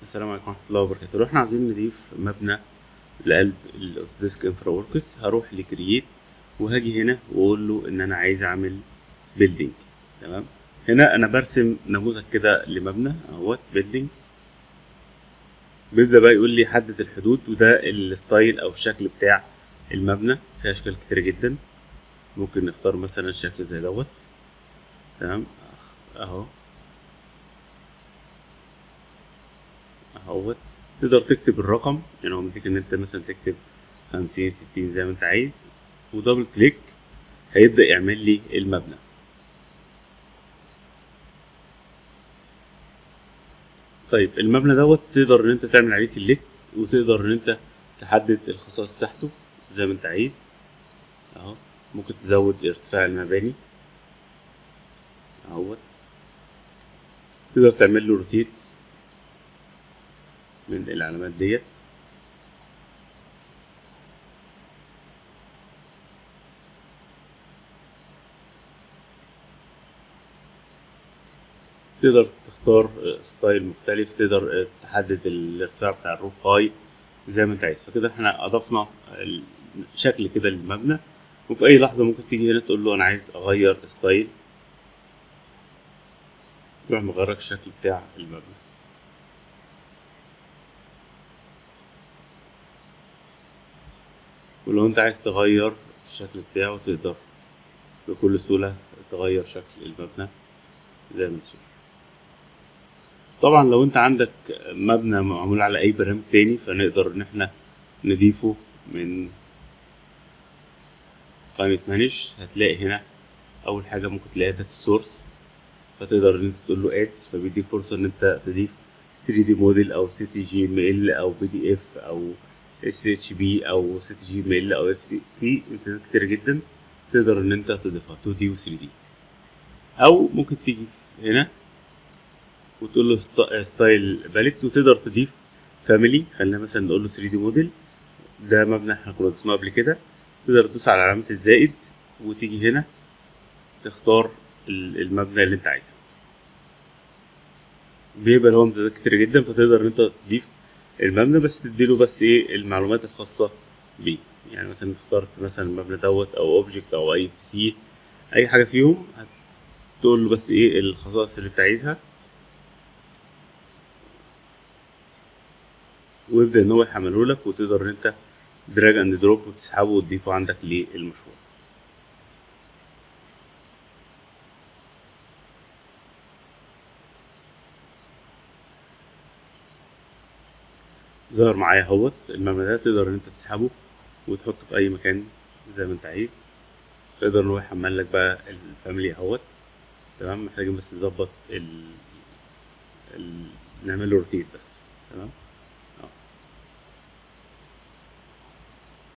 السلام عليكم ورحمة الله وبركاته لو احنا عايزين نضيف مبنى لقلب الاوتوديسك انفرا وركس هروح لكرييت وهاجي هنا واقول له ان انا عايز اعمل بيلدينج تمام هنا انا برسم نموذج كده لمبنى اهوت بيلدينج بيبدأ بقى يقول لي حدد الحدود وده الستايل او الشكل بتاع المبنى في اشكال كتيرة جدا ممكن نختار مثلا شكل زي دوت تمام اهو اهوت تقدر تكتب الرقم يعني هو مديك ان انت مثلا تكتب خمسين ستين زي ما انت عايز ودبل كليك هيبدأ يعمل لي المبنى طيب المبنى دوت تقدر ان انت تعمل عليه سيلكت وتقدر ان انت تحدد الخصائص بتاعته زي ما انت عايز اهو ممكن تزود ارتفاع المباني اهوت تقدر تعمل له روتيت من العلامات ديت تقدر تختار ستايل مختلف تقدر تحدد الارتفاع بتاع الروف هاي زي ما انت عايز فكده احنا اضفنا شكل كده للمبنى وفي اي لحظه ممكن تيجي هنا تقول له انا عايز اغير ستايل يروح مغيرك الشكل بتاع المبنى ولو انت عايز تغير الشكل بتاعه تقدر بكل سهولة تغير شكل المبنى زي ما انت شايف طبعا لو انت عندك مبنى معمول على اي برنامج تاني فنقدر ان احنا نضيفه من قائمة مانج هتلاقي هنا اول حاجة ممكن تلاقي داتا سورس فتقدر ان انت تقول له اد فبيديك فرصة ان انت تضيف 3 دي موديل او سي تي جي ام ال او بي دي اف او اس اتش بي او سي تي جي ميل او اف سي في امتدادات كتير جدا تقدر ان انت تضيفها 2 دي و 3 دي او ممكن تيجي هنا وتقول له ستايل باليت وتقدر تضيف فاميلي خلينا مثلا نقول له 3 دي موديل ده مبنى احنا كنا ضفناه قبل كده تقدر تدوس على علامة الزائد وتيجي هنا تختار المبنى اللي انت عايزه بيبقى هو امتدادات كتير جدا فتقدر ان انت تضيف المبنى بس تديله بس ايه المعلومات الخاصة بيه يعني مثلا اخترت مثلا المبنى دوت او اوبجكت او اي في سي اي حاجة فيهم هتقول له بس ايه الخصائص اللي انت عايزها ويبدأ ان هو يحمله لك وتقدر ان انت دراج اند دروب وتسحبه وتضيفه عندك للمشروع ظهر معايا اهوت المبنى ده تقدر ان انت تسحبه وتحطه في اي مكان زي ما انت عايز تقدر ان هو يحمل لك بقى الفاميلي اهوت تمام محتاجين بس نظبط ال... ال... نعمل له روتيت بس تمام